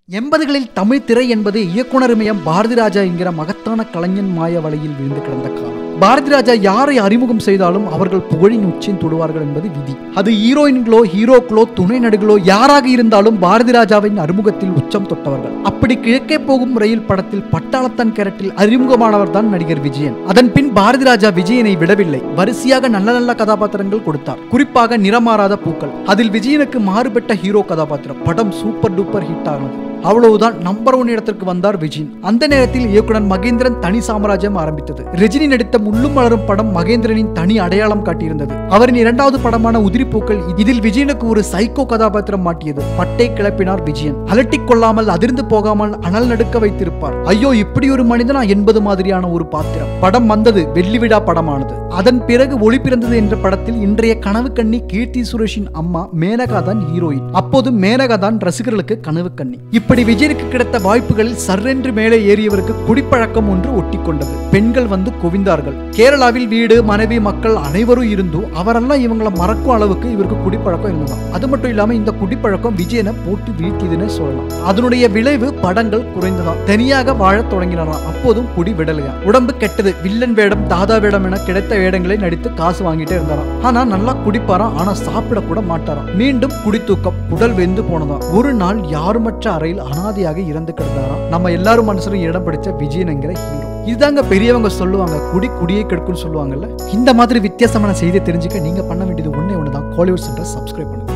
எண்பதுகளில் தமிழ் திரை என்பது இயக்குனருமயம் பாரதி ராஜா என்கிற மகத்தான கலைஞன் மாய வலையில் விழுந்து கிடந்த காலம் பாரதி ராஜா யாரை அறிமுகம் செய்தாலும் அவர்கள் புகழின் உச்சின் தொடுவார்கள் என்பது விதி அது ஹீரோயின்களோ ஹீரோக்களோ துணை நடிகளோ யாராக இருந்தாலும் பாரதி ராஜாவின் அறிமுகத்தில் உச்சம் தொட்டவர்கள் அப்படி கிழக்கே போகும் ரயில் படத்தில் பட்டாளத்தான் கேரட்டில் அறிமுகமானவர் தான் நடிகர் விஜயன் அதன் பின் பாரதி ராஜா விஜயனை விடவில்லை வரிசையாக நல்ல நல்ல கதாபாத்திரங்கள் கொடுத்தார் குறிப்பாக நிறமாறாத பூக்கள் அதில் விஜயனுக்கு மாறுபட்ட ஹீரோ கதாபாத்திரம் படம் சூப்பர் டூப்பர் ஹிட் ஆனது அவ்வளவுதான் நம்பர் ஒன் இடத்திற்கு வந்தார் விஜயன் அந்த நேரத்தில் இயக்குனர் மகேந்திரன் தனி சாம்ராஜ்யம் ஆரம்பித்தது ரஜினி நடித்த முள்ளும் மலரும் படம் மகேந்திரனின் தனி அடையாளம் காட்டியிருந்தது அவரின் இரண்டாவது படமான உதிரிப்பூக்கள் இதில் விஜயனுக்கு ஒரு சைக்கோ கதாபாத்திரம் மாட்டியது பட்டை கிளப்பினார் விஜயன் அலட்டிக் கொள்ளாமல் அதிர்ந்து போகாமல் அனல் நடுக்க வைத்திருப்பார் ஐயோ இப்படி ஒரு மனிதனா என்பது மாதிரியான ஒரு பாத்திரம் படம் வந்தது வெள்ளி விழா படமானது அதன் பிறகு ஒளி பிறந்தது என்ற படத்தில் இன்றைய கனவு கண்ணி கீர்த்தி சுரேஷின் அம்மா மேனகா தான் ஹீரோயின் அப்போது மேனகா தான் ரசிகர்களுக்கு கனவு கண்ணி இப்படி விஜயனுக்கு கிடைத்த வாய்ப்புகளில் சர்ரென்று மேலே ஏறியவருக்கு குடிப்பழக்கம் ஒன்று ஒட்டி கொண்டது பெண்கள் வந்து குவிந்தார்கள் கேரளாவில் வீடு மனைவி மக்கள் அனைவரும் இருந்தும் அவரெல்லாம் இவங்களை மறக்கும் அளவுக்கு இவருக்கு குடிப்பழக்கம் இருந்ததாம் அது மட்டும் இல்லாம இந்த குடிப்பழக்கம் விஜயனை போட்டு வீழ்த்தியதுன்னு சொல்லலாம் அதனுடைய விளைவு படங்கள் குறைந்ததாம் தனியாக வாழத் தொடங்கினாராம் அப்போதும் குடி விடலையா உடம்பு கெட்டது வில்லன் வேடம் தாதா வேடம் என கிடைத்த வேடங்களை நடித்து காசு வாங்கிட்டே இருந்தாராம் ஆனா நல்லா குடிப்பாராம் ஆனா சாப்பிட கூட மாட்டாராம் மீண்டும் குடித்தூக்கம் உடல் வெந்து போனதாம் ஒரு நாள் யாருமற்ற அறையில் அனாதையாக இறந்து கிடந்தாராம் நம்ம எல்லாரும் மனசுலும் இடம் பிடிச்ச விஜயன் என்கிற ஹீரோ இதுதாங்க பெரியவங்க சொல்லுவாங்க குடி குடியே கெடுக்குன்னு சொல்லுவாங்கல்ல இந்த மாதிரி வித்தியாசமான செய்தியை தெரிஞ்சுக்க நீங்க பண்ண வேண்டியது ஒண்ணே ஒன்று தான் கோலிவுட் சென்டர் சப்ஸ்கிரைப் பண்ணுங்க